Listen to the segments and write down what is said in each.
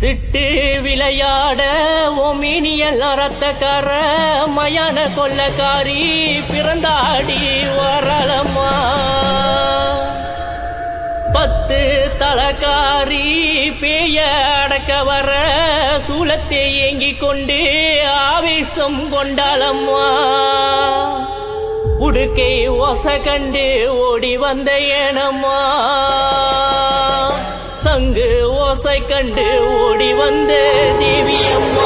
சிட்டு விளையாட ஓமினியல் ரத்தக்கார மயான கொள்ளக்காரி பிறந்தாடி வரலம்மா பத்து தலக்காரி பேய அடக்க வர சூலத்தை ஏங்கிக் கொண்டு ஆவேசம் கொண்டாளம்மா உடுக்கை ஒச கண்டு ஓடி வந்த ஏனம்மா சங்கு ஓசை கண்டு ஓடி வந்த தேவியம்மா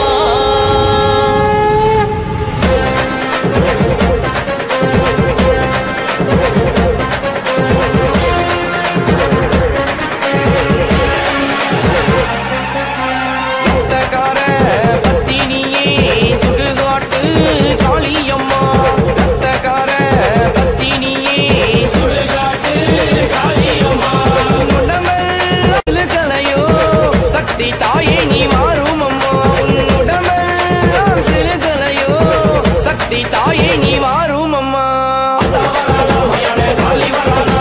ரத்தக்கார பத்தினியே சுடுகாட்டு காளியம்மா ரத்தக்கார பத்தினியே சுடுகாட்டு காளியம்மா உடம்பெல்லாம் சக்தி தாயே நீ மாறும் அம்மா உடம்பெல்லாம் சிறுகலையோ சக்தி தாயே நீ மாறும் அம்மா காளி வரானா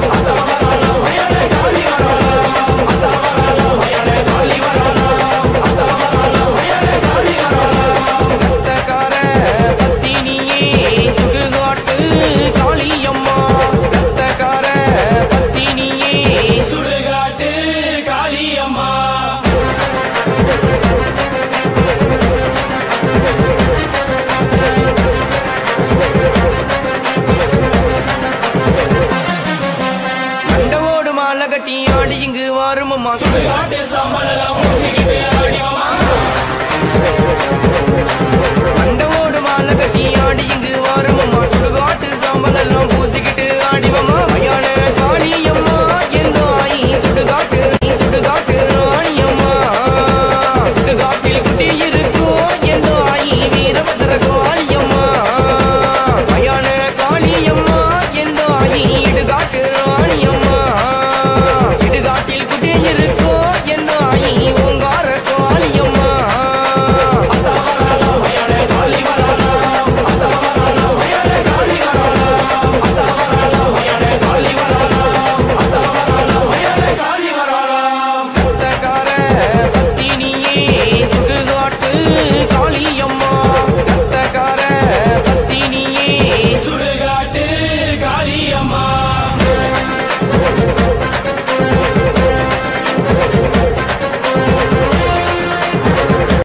ரத்தக்கார பத்தினியே சுடுகாட்டு காளியம்மா ரத்தக்கார பத்தினியே சுடுகாட்டு காளியம்மா கண்டவோடு மாலை கட்டி ஆடி இங்கு வாரும் அம்மா சுடுகாட்டு கண்டவோடு மாலை கட்டி ஆடி இங்கு வாரும் அம்மா சுடுகாட்டு சாம்பல் எல்லாம் பூசிக்கிட்டு ஆடிவம்மா மயான காளி